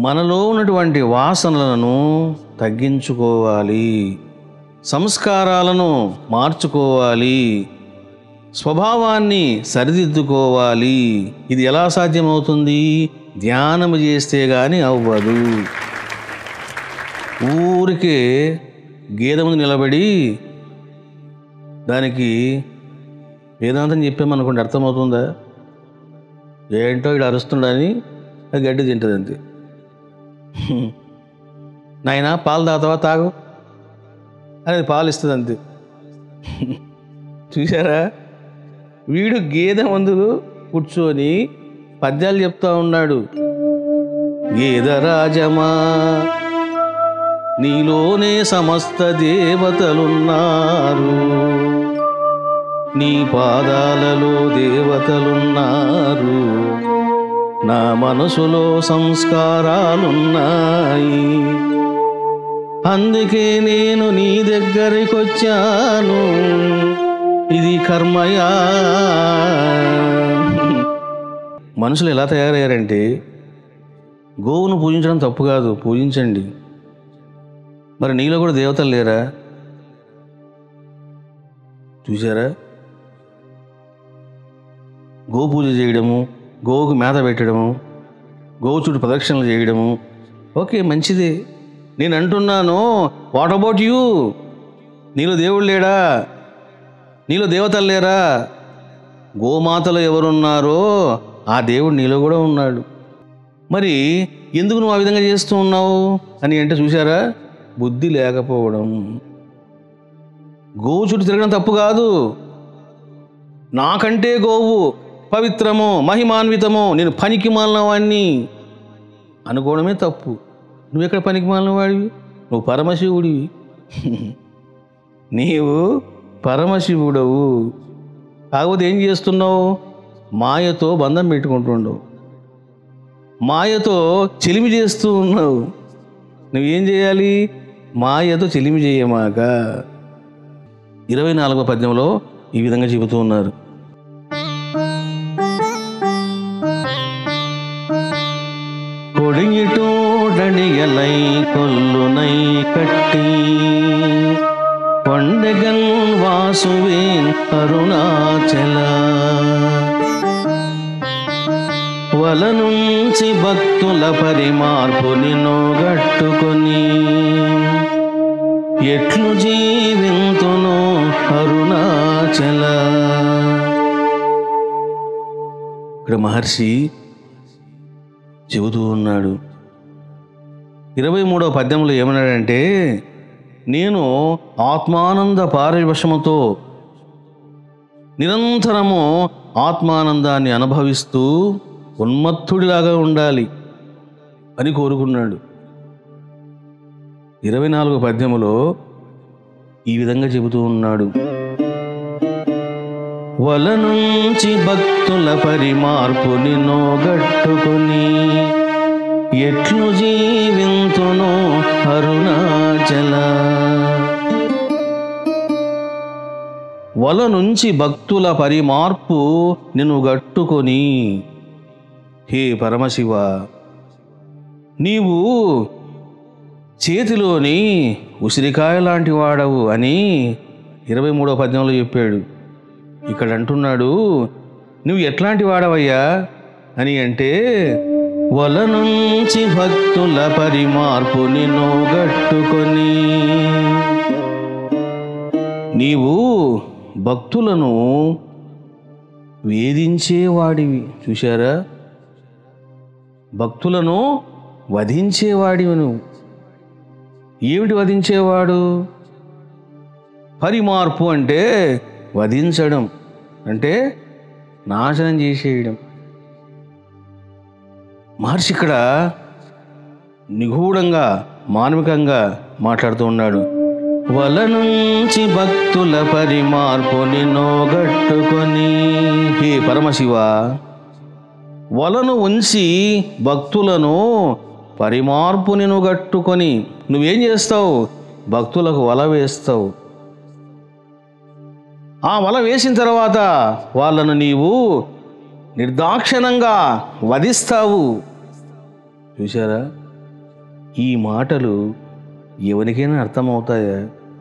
మనలో ఉన్నటువంటి వాసనలను తగ్గించుకోవాలి సంస్కారాలను మార్చుకోవాలి స్వభావాన్ని సరిదిద్దుకోవాలి ఇది ఎలా సాధ్యమవుతుంది ధ్యానం చేస్తే గాని అవ్వదు ఊరికే గేదె ముందు నిలబడి దానికి వేదాంతం చెప్పామనుకోండి అర్థమవుతుందా ఏంటో ఇక్కడ అరుస్తుండని అది గడ్డి తింటుంది అంతే నాయనా పాలు తాగుతావా తాగు అనేది పాలు ఇస్తుంది అంతే చూసారా వీడు గేదె ముందు కూర్చొని పద్యాలు చెప్తా ఉన్నాడు గేద రాజమా నీలోనే సమస్త దేవతలున్నారు నీ పాదాలలో దేవతలున్నారు నా మనసులో సంస్కారాలున్నాయి అందుకే నేను నీ దగ్గరికొచ్చాను ఇది కర్మయా మనుషులు ఎలా తయారయ్యారంటే గోవును పూజించడం తప్పు కాదు పూజించండి మరి నీలో కూడా దేవతలు లేరా చూసారా గో పూజ చేయడము గోవుకు మేత పెట్టడము గోవు చుట్టూ ప్రదక్షిణలు చేయడము ఓకే మంచిదే నేను అంటున్నాను వాట్ అబౌట్ యూ నీలో దేవుడు లేడా నీలో దేవతలు లేరా గోమాతలు ఎవరున్నారో ఆ దేవుడు నీలో కూడా ఉన్నాడు మరి ఎందుకు నువ్వు ఆ విధంగా చేస్తూ ఉన్నావు అని అంటే చూసారా బుద్ధి లేకపోవడం గోవు చుట్టూ తిరగడం తప్పు కాదు నాకంటే గోవు పవిత్రము మహిమాన్వితము నేను పనికి మాలిన వాడిని అనుకోవడమే తప్పు నువ్వెక్కడ పనికి మాలిన వాడివి నువ్వు పరమశివుడివి నీవు పరమశివుడవు కాకపోతే ఏం చేస్తున్నావు మాయతో బంధం పెట్టుకుంటుండవు మాయతో చెలిమి చేస్తూ ఉన్నావు నువ్వేం చేయాలి మాయతో చెలిమి చేయమాక ఇరవై నాలుగవ పద్యంలో ఈ విధంగా చెబుతూ ఉన్నారు கொடியிட்டோடணியலை கொல்லுனை கட்டி కొండగల్ వాసువేన్ అరుణాచల వల నుంచి భక్తుల పరిమార్పు నిన్నోగట్టుకొని ఎట్లు జీవింతును అరుణాచల ఇక్కడ మహర్షి చెబుతూ ఉన్నాడు ఇరవై మూడవ పద్యంలో ఏమన్నాడంటే నేను ఆత్మానంద పారివశముతో నిరంతరము ఆత్మానందాన్ని అనుభవిస్తూ ఉన్మత్తుడిలాగా ఉండాలి అని కోరుకున్నాడు ఇరవై నాలుగు పద్యములో ఈ విధంగా చెబుతూ ఉన్నాడు వల నుంచి భక్తుల పరిమార్పు నిన్నోగట్టుకుని ఎట్లు జీవింతును అరుణాచల వల నుంచి భక్తుల పరిమార్పు నిన్ను గట్టుకొని హే పరమశివ నీవు చేతిలోని ఉసిరికాయ లాంటి వాడవు అని ఇరవై మూడో పద్యంలో చెప్పాడు ఇక్కడ అంటున్నాడు నువ్వు ఎట్లాంటి వాడవయ్యా అని అంటే వల నుంచి భక్తుల పరిమార్పు నిన్ను గట్టుకొని నీవు భక్తులను వేధించేవాడివి చూశారా భక్తులను వధించేవాడివి నువ్వు ఏమిటి వధించేవాడు పరిమార్పు అంటే వధించడం అంటే నాశనం చేసేయడం మహర్షి ఇక్కడ నిగూఢంగా మానవికంగా మాట్లాడుతూ ఉన్నాడు వల నుంచి భక్తుల పరిమార్పు నిన్నోగట్టుకొని హే పరమశివ వలను ఉంచి భక్తులను పరిమార్పు నిన్ను గట్టుకొని నువ్వేం చేస్తావు భక్తులకు వల వేస్తావు ఆ వల వేసిన తర్వాత వాళ్ళను నీవు నిర్దాక్షిణంగా వధిస్తావు చూసారా ఈ మాటలు ఎవరికైనా అర్థమవుతాయా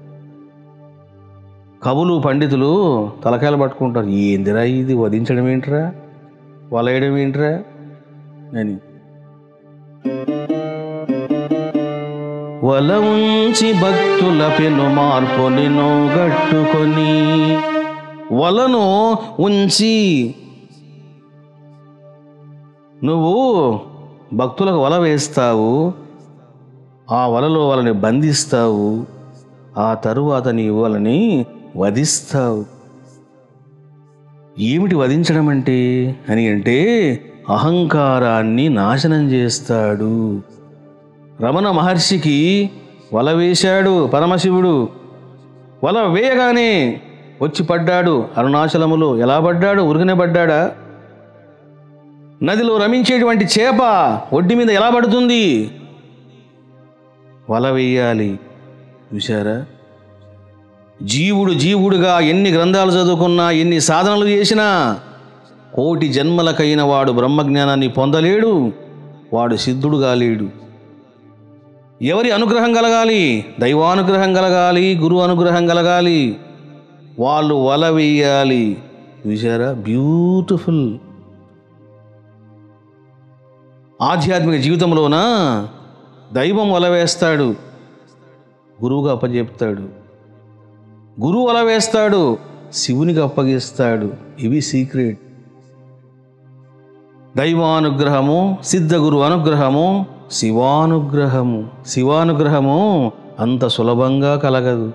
కవులు పండితులు తలకాయలు పట్టుకుంటారు ఏందిరా ఇది వధించడం ఏంట్రా వలయడం ఏంట్రా అని వల ఉంచి భక్తుల పెను మార్పుని గట్టుకొని వలను ఉంచి నువ్వు భక్తులకు వల వేస్తావు ఆ వలలో వాళ్ళని బంధిస్తావు ఆ తరువాత నీవు వాళ్ళని వధిస్తావు ఏమిటి వధించడం అంటే అని అంటే అహంకారాన్ని నాశనం చేస్తాడు రమణ మహర్షికి వల వేశాడు పరమశివుడు వల వేయగానే వచ్చి పడ్డాడు అరుణాచలములో ఎలా పడ్డాడు ఉరికనే పడ్డాడా నదిలో రమించేటువంటి చేప ఒడ్డు మీద ఎలా పడుతుంది వల వేయాలి చూశారా జీవుడు జీవుడుగా ఎన్ని గ్రంథాలు చదువుకున్నా ఎన్ని సాధనలు చేసినా కోటి జన్మలకైన వాడు బ్రహ్మజ్ఞానాన్ని పొందలేడు వాడు సిద్ధుడు కాలేడు ఎవరి అనుగ్రహం కలగాలి దైవానుగ్రహం కలగాలి గురు అనుగ్రహం కలగాలి వాళ్ళు వల వేయాలి చూసారా బ్యూటిఫుల్ ఆధ్యాత్మిక జీవితంలోన దైవం వల వేస్తాడు గురువుగా అప్పచెప్తాడు గురువు వల వేస్తాడు శివునికి అప్పగిస్తాడు ఇవి సీక్రెట్ దైవానుగ్రహము సిద్ధ గురు అనుగ్రహము శివానుగ్రహము శివానుగ్రహము అంత సులభంగా కలగదు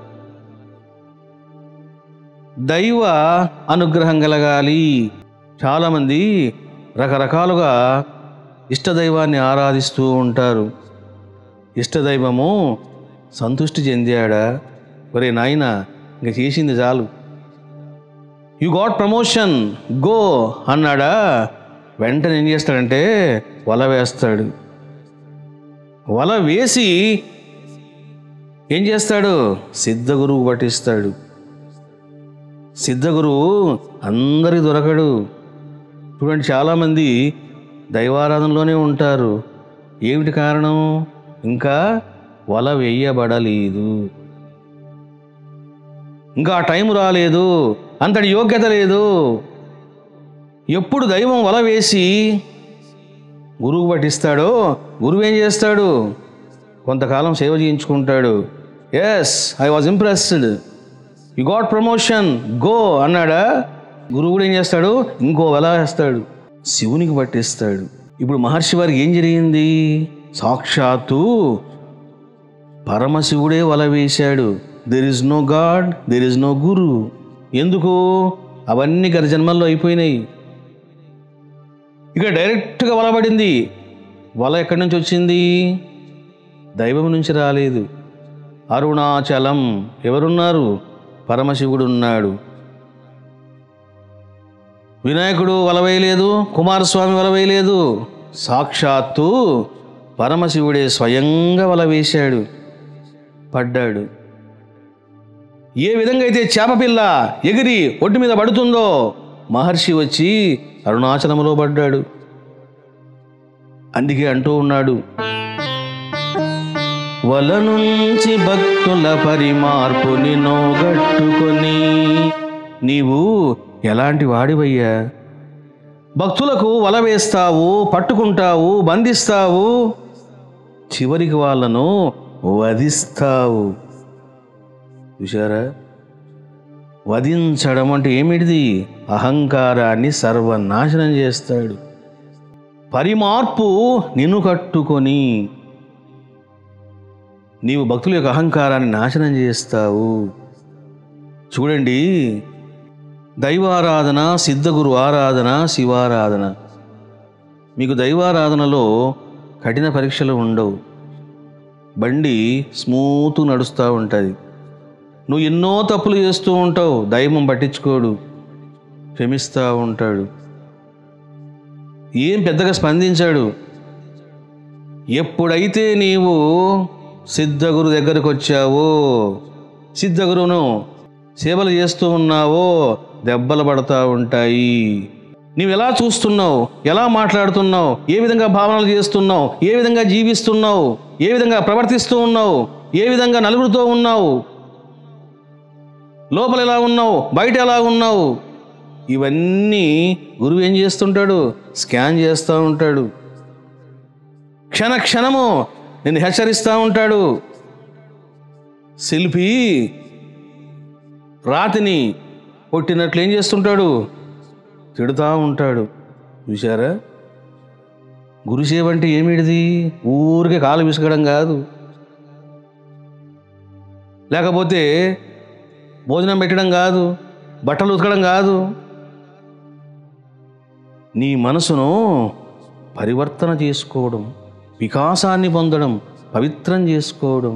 దైవ అనుగ్రహం కలగాలి చాలామంది రకరకాలుగా ఇష్టదైవాన్ని ఆరాధిస్తూ ఉంటారు ఇష్టదైవము సంతృష్టి చెందాడా ఒరే నాయన ఇంక చేసింది చాలు యు గాట్ ప్రమోషన్ గో అన్నాడా వెంటనే ఏం చేస్తాడంటే వల వేస్తాడు వల వేసి ఏం చేస్తాడు సిద్ధగురువు పట్టిస్తాడు సిద్ధగురువు అందరికి దొరకడు చూడండి చాలామంది దైవారాధనలోనే ఉంటారు ఏమిటి కారణం ఇంకా వల వేయబడలేదు ఇంకా ఆ టైం రాలేదు అంతటి యోగ్యత లేదు ఎప్పుడు దైవం వల వేసి గురువు పట్టిస్తాడో గురువు ఏం చేస్తాడు కొంతకాలం సేవ చేయించుకుంటాడు yes I was impressed you got promotion go అన్నాడా గురువు కూడా ఏం చేస్తాడు ఇంకో వల వేస్తాడు శివునికి పట్టిస్తాడు ఇప్పుడు మహర్షి వారికి ఏం జరిగింది సాక్షాత్తు పరమశివుడే వల వేశాడు there is no God there is no guru ఎందుకు అవన్నీ గత జన్మల్లో అయిపోయినాయి ఇక డైరెక్ట్గా వల పడింది వల ఎక్కడి నుంచి వచ్చింది దైవం నుంచి రాలేదు అరుణాచలం ఎవరున్నారు పరమశివుడు ఉన్నాడు వినాయకుడు వలవేయలేదు కుమారస్వామి వలవేయలేదు సాక్షాత్తు పరమశివుడే స్వయంగా వల వేశాడు పడ్డాడు ఏ విధంగా అయితే చేపపిల్ల ఎగిరి ఒడ్డు మీద పడుతుందో మహర్షి వచ్చి అరుణాచలములో పడ్డాడు అందుకే అంటూ ఉన్నాడు వల నుంచి భక్తుల పరిమార్పుని నోగట్టుకొని నీవు ఎలాంటి వాడివయ్యా భక్తులకు వల వేస్తావు పట్టుకుంటావు బంధిస్తావు చివరికి వాళ్ళను వధిస్తావు చూశారా వధించడం అంటే ఏమిటిది అహంకారాన్ని సర్వనాశనం చేస్తాడు పరిమార్పు నిన్ను కట్టుకొని నీవు భక్తుల యొక్క అహంకారాన్ని నాశనం చేస్తావు చూడండి దైవారాధన సిద్ధగురు ఆరాధన శివారాధన మీకు దైవారాధనలో కఠిన పరీక్షలు ఉండవు బండి స్మూత్ నడుస్తూ ఉంటుంది నువ్వు ఎన్నో తప్పులు చేస్తూ ఉంటావు దైవం పట్టించుకోడు క్షమిస్తూ ఉంటాడు ఏం పెద్దగా స్పందించాడు ఎప్పుడైతే నీవు సిద్ధగురు దగ్గరకు వచ్చావో సిద్ధగురును సేవలు చేస్తూ ఉన్నావో దెబ్బలు పడతా ఉంటాయి నీవు ఎలా చూస్తున్నావు ఎలా మాట్లాడుతున్నావు ఏ విధంగా భావనలు చేస్తున్నావు ఏ విధంగా జీవిస్తున్నావు ఏ విధంగా ప్రవర్తిస్తూ ఉన్నావు ఏ విధంగా నలుగురితో ఉన్నావు లోపల ఎలా ఉన్నావు బయట ఎలా ఉన్నావు ఇవన్నీ గురువు ఏం చేస్తుంటాడు స్కాన్ చేస్తూ ఉంటాడు క్షణ క్షణము నిన్ను హెచ్చరిస్తూ ఉంటాడు శిల్పి రాతిని కొట్టినట్లు ఏం చేస్తుంటాడు తిడుతూ ఉంటాడు చూసారా గురుసేవ అంటే ఏమిటిది ఊరికే కాలు విసగడం కాదు లేకపోతే భోజనం పెట్టడం కాదు బట్టలు ఉతకడం కాదు నీ మనసును పరివర్తన చేసుకోవడం వికాసాన్ని పొందడం పవిత్రం చేసుకోవడం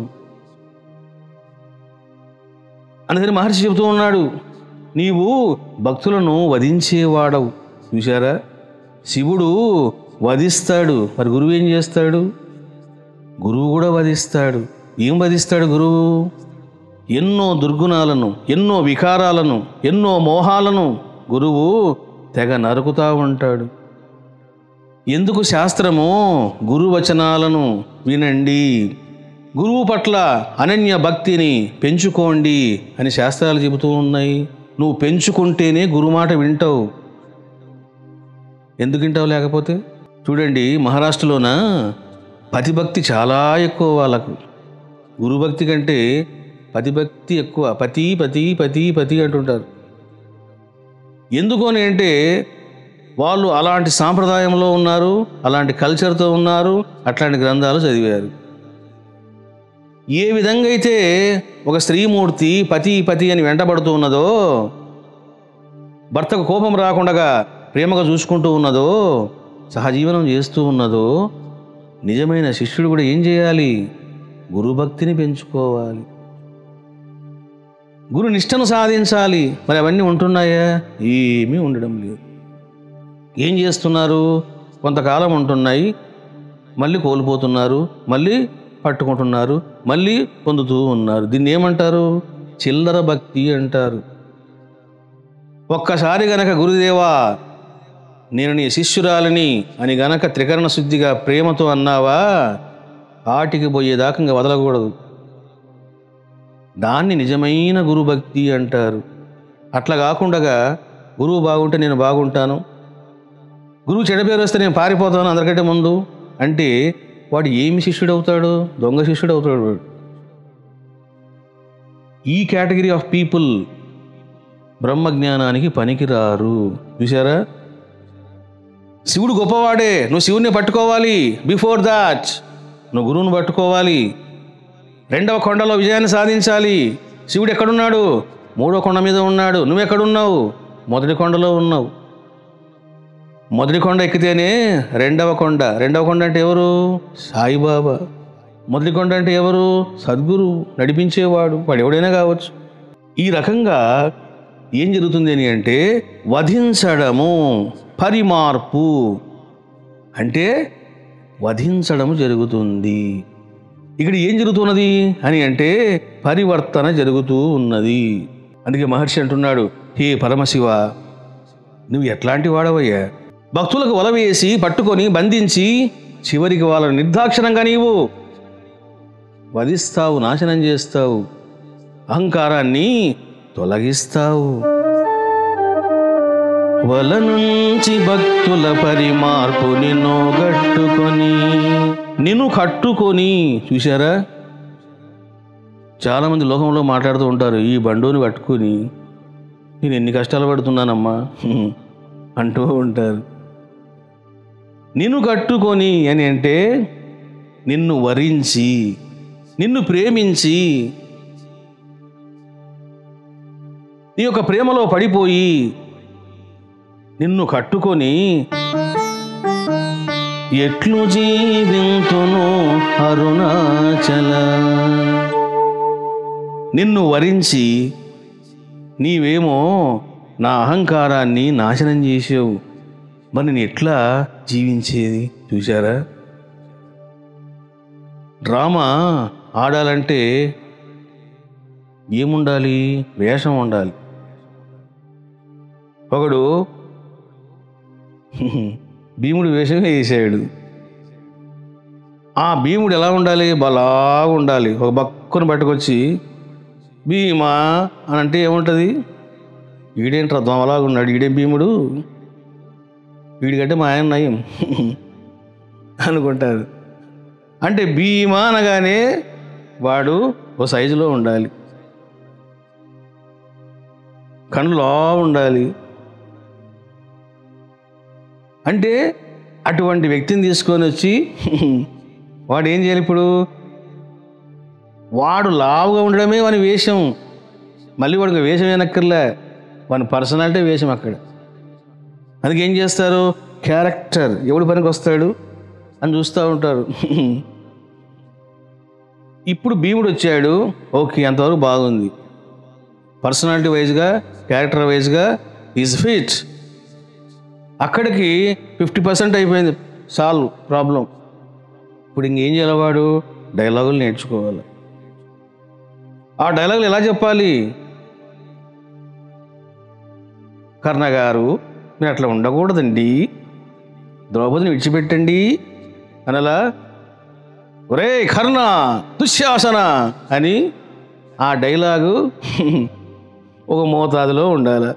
అందుకని మహర్షి చెబుతూ ఉన్నాడు నీవు భక్తులను వధించేవాడవు చూసారా శివుడు వధిస్తాడు మరి గురువు ఏం చేస్తాడు గురువు కూడా వధిస్తాడు ఏం వధిస్తాడు గురువు ఎన్నో దుర్గుణాలను ఎన్నో వికారాలను ఎన్నో మోహాలను గురువు తెగ నరుకుతా ఉంటాడు ఎందుకు శాస్త్రము గురువచనాలను వినండి గురువు పట్ల అనన్య భక్తిని పెంచుకోండి అని శాస్త్రాలు చెబుతూ ఉన్నాయి నువ్వు పెంచుకుంటేనే గురుమాట వింటావు ఎందుకు వింటావు లేకపోతే చూడండి మహారాష్ట్రలోన పతిభక్తి చాలా ఎక్కువ వాళ్ళకు గురుభక్తి కంటే పతిభక్తి ఎక్కువ పతి పతి పతి పతి అంటుంటారు ఎందుకు అని అంటే వాళ్ళు అలాంటి సాంప్రదాయంలో ఉన్నారు అలాంటి కల్చర్తో ఉన్నారు అట్లాంటి గ్రంథాలు చదివారు ఏ విధంగా అయితే ఒక స్త్రీమూర్తి పతి పతి అని వెంటబడుతూ ఉన్నదో భర్తకు కోపం రాకుండా ప్రేమగా చూసుకుంటూ ఉన్నదో సహజీవనం చేస్తూ ఉన్నదో నిజమైన శిష్యుడు కూడా ఏం చేయాలి గురుభక్తిని పెంచుకోవాలి గురు నిష్టను సాధించాలి మరి అవన్నీ ఉంటున్నాయా ఏమీ ఉండడం లేదు ఏం చేస్తున్నారు కొంతకాలం ఉంటున్నాయి మళ్ళీ కోల్పోతున్నారు మళ్ళీ పట్టుకుంటున్నారు మళ్ళీ పొందుతూ ఉన్నారు దీన్ని ఏమంటారు చిల్లర భక్తి అంటారు ఒక్కసారి గనక గురుదేవా నేను నీ శిష్యురాలిని అని గనక త్రికరణ శుద్ధిగా ప్రేమతో అన్నావా ఆటికి పోయేదాకా ఇంకా వదలకూడదు దాన్ని నిజమైన గురుభక్తి అంటారు అట్లా కాకుండా గురువు బాగుంటే నేను బాగుంటాను గురువు చెడ పేరు వస్తే నేను పారిపోతాను అందరికంటే ముందు అంటే వాడు ఏమి శిష్యుడు అవుతాడు దొంగ శిష్యుడు అవుతాడు వాడు ఈ కేటగిరీ ఆఫ్ పీపుల్ బ్రహ్మజ్ఞానానికి పనికిరారు చూసారా శివుడు గొప్పవాడే నువ్వు శివుణ్ణి పట్టుకోవాలి బిఫోర్ దాట్ నువ్వు గురువుని పట్టుకోవాలి రెండవ కొండలో విజయాన్ని సాధించాలి శివుడు ఎక్కడున్నాడు మూడో కొండ మీద ఉన్నాడు నువ్వు ఎక్కడున్నావు మొదటి కొండలో ఉన్నావు మొదటి కొండ ఎక్కితేనే రెండవ కొండ రెండవ కొండ అంటే ఎవరు సాయిబాబా మొదటి కొండ అంటే ఎవరు సద్గురు నడిపించేవాడు వాడు ఎవడైనా కావచ్చు ఈ రకంగా ఏం జరుగుతుంది అని అంటే వధించడము పరిమార్పు అంటే వధించడము జరుగుతుంది ఇక్కడ ఏం జరుగుతున్నది అని అంటే పరివర్తన జరుగుతూ ఉన్నది అందుకే మహర్షి అంటున్నాడు హే పరమశివ నువ్వు ఎట్లాంటి వాడవయ్యా భక్తులకు వల వేసి పట్టుకొని బంధించి చివరికి వాళ్ళని నిర్దాక్షిణంగా నీవు వధిస్తావు నాశనం చేస్తావు అహంకారాన్ని తొలగిస్తావు వల నుంచి భక్తుల పరిమార్పు నిన్ను గట్టుకొని నిన్ను కట్టుకొని చూశారా చాలామంది లోకంలో మాట్లాడుతూ ఉంటారు ఈ బండోని పట్టుకొని నేను ఎన్ని కష్టాలు పడుతున్నానమ్మా హ్మ్, అంటూ ఉంటారు నిన్ను కట్టుకొని అని అంటే నిన్ను వరించి నిన్ను ప్రేమించి నీ యొక్క ప్రేమలో పడిపోయి నిన్ను కట్టుకొని ఎట్లు జీవింతును అరుణాచల నిన్ను వరించి నీవేమో నా అహంకారాన్ని నాశనం చేసావు మరి నేను ఎట్లా జీవించేది చూసారా డ్రామా ఆడాలంటే ఏముండాలి వేషం ఉండాలి ఒకడు భీముడు వేషం వేసాడు ఆ భీముడు ఎలా ఉండాలి బలాగా ఉండాలి ఒక బక్కును పట్టుకొచ్చి భీమా అని అంటే ఏముంటుంది ఈడేంట్రా దోమలాగా ఉన్నాడు ఈడేం భీముడు వీడికంటే మా ఆయన నయం అనుకుంటారు అంటే భీమా అనగానే వాడు ఓ సైజులో ఉండాలి కన్నులా ఉండాలి అంటే అటువంటి వ్యక్తిని తీసుకొని వచ్చి వాడు ఏం చేయాలి ఇప్పుడు వాడు లావుగా ఉండడమే వాని వేషం మళ్ళీ వాడికి వేషం ఏనక్కర్లే వాని పర్సనాలిటీ వేషం అక్కడ అందుకే ఏం చేస్తారు క్యారెక్టర్ ఎవడి పనికి వస్తాడు అని చూస్తూ ఉంటారు ఇప్పుడు భీముడు వచ్చాడు ఓకే అంతవరకు బాగుంది పర్సనాలిటీ వైజ్గా క్యారెక్టర్ వైజ్గా ఈజ్ ఫిట్ అక్కడికి ఫిఫ్టీ పర్సెంట్ అయిపోయింది సాల్వ్ ప్రాబ్లం ఇప్పుడు ఇంకేం చేయాలి వాడు డైలాగులు నేర్చుకోవాలి ఆ డైలాగులు ఎలా చెప్పాలి కర్ణ గారు మీరు అట్లా ఉండకూడదండి ద్రౌపదిని విడిచిపెట్టండి అనలా ఒరే కర్ణ దుశ్శాసన అని ఆ డైలాగు ఒక మోతాదులో ఉండాలి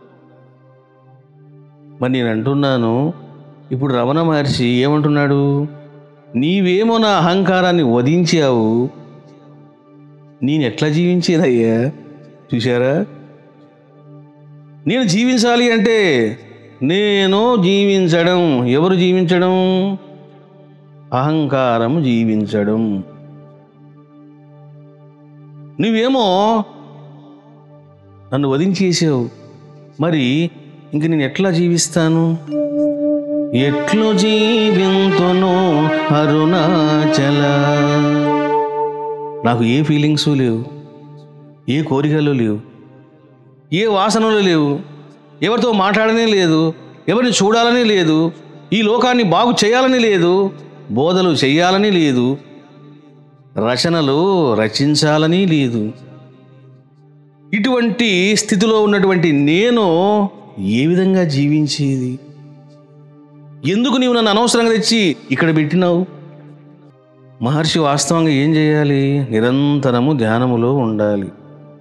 మరి నేను అంటున్నాను ఇప్పుడు రమణ మహర్షి ఏమంటున్నాడు నీవేమో నా అహంకారాన్ని వధించావు నేను ఎట్లా జీవించేదయ్యా చూశారా నేను జీవించాలి అంటే నేను జీవించడం ఎవరు జీవించడం అహంకారం జీవించడం నువ్వేమో నన్ను వధించేసావు మరి ఇంక నేను ఎట్లా జీవిస్తాను ఎట్లు జీవింతును అరుణాచల నాకు ఏ ఫీలింగ్స్ లేవు ఏ కోరికలు లేవు ఏ వాసనలు లేవు ఎవరితో మాట్లాడనే లేదు ఎవరిని చూడాలని లేదు ఈ లోకాన్ని బాగు చేయాలని లేదు బోధలు చేయాలని లేదు రచనలు రచించాలని లేదు ఇటువంటి స్థితిలో ఉన్నటువంటి నేను ఏ విధంగా జీవించేది ఎందుకు నీవు నన్ను అనవసరంగా తెచ్చి ఇక్కడ పెట్టినావు మహర్షి వాస్తవంగా ఏం చేయాలి నిరంతరము ధ్యానములో ఉండాలి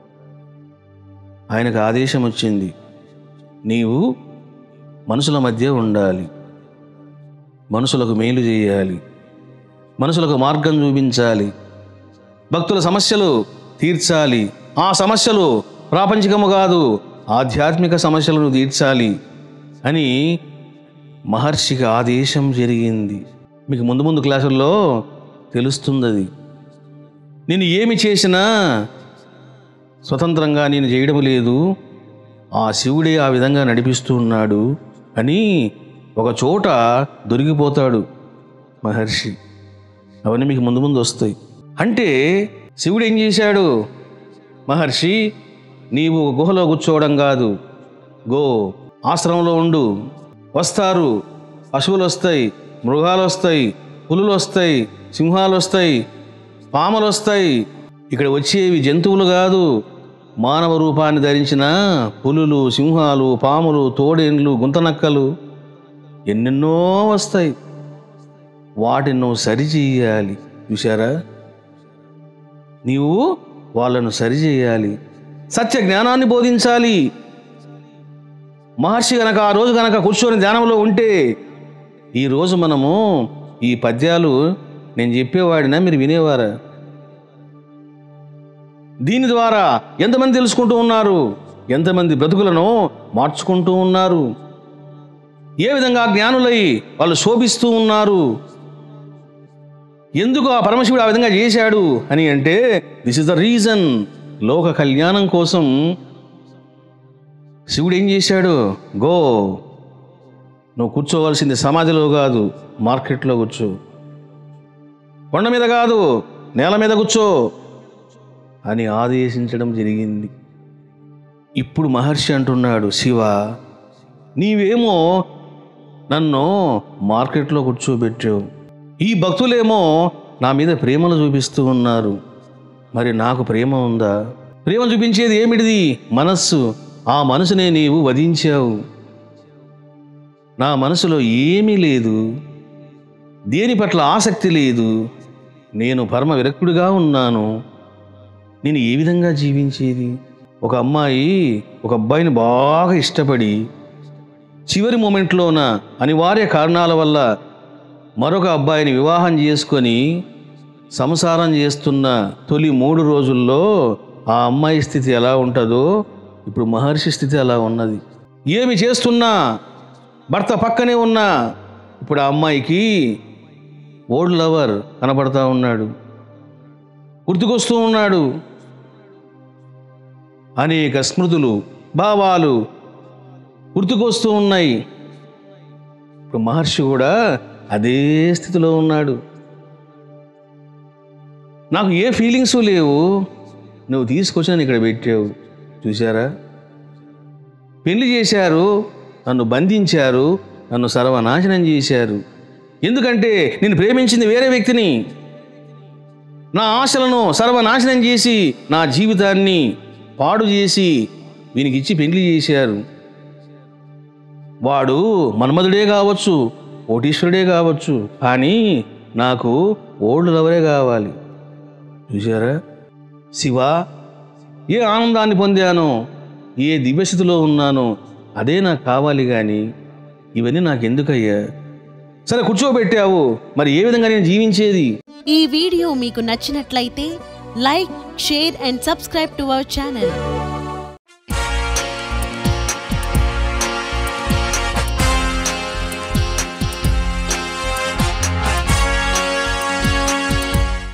ఆయనకు ఆదేశం వచ్చింది నీవు మనుషుల మధ్య ఉండాలి మనుషులకు మేలు చేయాలి మనుషులకు మార్గం చూపించాలి భక్తుల సమస్యలు తీర్చాలి ఆ సమస్యలు ప్రాపంచికము కాదు ఆధ్యాత్మిక సమస్యలను తీర్చాలి అని మహర్షికి ఆదేశం జరిగింది మీకు ముందు ముందు క్లాసుల్లో తెలుస్తుంది అది నేను ఏమి చేసినా స్వతంత్రంగా నేను చేయడం లేదు ఆ శివుడే ఆ విధంగా నడిపిస్తూ ఉన్నాడు అని ఒక చోట దొరికిపోతాడు మహర్షి అవన్నీ మీకు ముందు ముందు వస్తాయి అంటే శివుడు ఏం చేశాడు మహర్షి నీవు ఒక గుహలో కూర్చోవడం కాదు గో ఆశ్రమంలో ఉండు వస్తారు పశువులు వస్తాయి మృగాలు వస్తాయి పులులు వస్తాయి సింహాలు వస్తాయి పాములు వస్తాయి ఇక్కడ వచ్చేవి జంతువులు కాదు మానవ రూపాన్ని ధరించిన పులులు సింహాలు పాములు తోడేండ్లు గుంతనక్కలు ఎన్నెన్నో వస్తాయి వాటిని నువ్వు సరిచేయాలి చూశారా నీవు వాళ్ళను సరిచేయాలి సత్య జ్ఞానాన్ని బోధించాలి మహర్షి గనక ఆ రోజు గనక కూర్చొని ధ్యానంలో ఉంటే ఈరోజు మనము ఈ పద్యాలు నేను చెప్పేవాడినా మీరు వినేవారా దీని ద్వారా ఎంతమంది తెలుసుకుంటూ ఉన్నారు ఎంతమంది బ్రతుకులను మార్చుకుంటూ ఉన్నారు ఏ విధంగా జ్ఞానులై వాళ్ళు శోభిస్తూ ఉన్నారు ఎందుకు ఆ పరమశివుడు ఆ విధంగా చేశాడు అని అంటే దిస్ ఇస్ ద రీజన్ లోక కళ్యాణం కోసం శివుడు ఏం చేశాడు గో నువ్వు కూర్చోవలసింది సమాధిలో కాదు మార్కెట్లో కూర్చో కొండ మీద కాదు నేల మీద కూర్చో అని ఆదేశించడం జరిగింది ఇప్పుడు మహర్షి అంటున్నాడు శివ నీవేమో నన్ను మార్కెట్లో కూర్చోబెట్టావు ఈ భక్తులేమో నా మీద ప్రేమను చూపిస్తూ ఉన్నారు మరి నాకు ప్రేమ ఉందా ప్రేమ చూపించేది ఏమిటిది మనస్సు ఆ మనసునే నీవు వధించావు నా మనసులో ఏమీ లేదు దేని పట్ల ఆసక్తి లేదు నేను పరమ విరక్తుడిగా ఉన్నాను నేను ఏ విధంగా జీవించేది ఒక అమ్మాయి ఒక అబ్బాయిని బాగా ఇష్టపడి చివరి మూమెంట్లోన అనివార్య కారణాల వల్ల మరొక అబ్బాయిని వివాహం చేసుకొని సంసారం చేస్తున్న తొలి మూడు రోజుల్లో ఆ అమ్మాయి స్థితి ఎలా ఉంటుందో ఇప్పుడు మహర్షి స్థితి అలా ఉన్నది ఏమి చేస్తున్నా భర్త పక్కనే ఉన్నా ఇప్పుడు ఆ అమ్మాయికి ఓల్డ్ లవర్ కనపడతా ఉన్నాడు గుర్తుకొస్తూ ఉన్నాడు అనేక స్మృతులు భావాలు గుర్తుకొస్తూ ఉన్నాయి ఇప్పుడు మహర్షి కూడా అదే స్థితిలో ఉన్నాడు నాకు ఏ ఫీలింగ్స్ లేవు నువ్వు తీసుకొచ్చి నన్ను ఇక్కడ పెట్టావు చూసారా పెళ్లి చేశారు నన్ను బంధించారు నన్ను సర్వనాశనం చేశారు ఎందుకంటే నేను ప్రేమించింది వేరే వ్యక్తిని నా ఆశలను సర్వనాశనం చేసి నా జీవితాన్ని పాడు చేసి వీనికి ఇచ్చి పెళ్లి చేశారు వాడు మన్మధుడే కావచ్చు కోటీశ్వరుడే కావచ్చు కానీ నాకు ఓల్డ్ లవరే కావాలి చూసారా శివ ఏ ఆనందాన్ని పొందానో ఏ దివ్యస్థితిలో ఉన్నానో అదే నాకు కావాలి కానీ ఇవన్నీ నాకు ఎందుకయ్యా సరే కూర్చోబెట్టావు మరి ఏ విధంగా నేను జీవించేది ఈ వీడియో మీకు నచ్చినట్లయితే like share and subscribe to our channel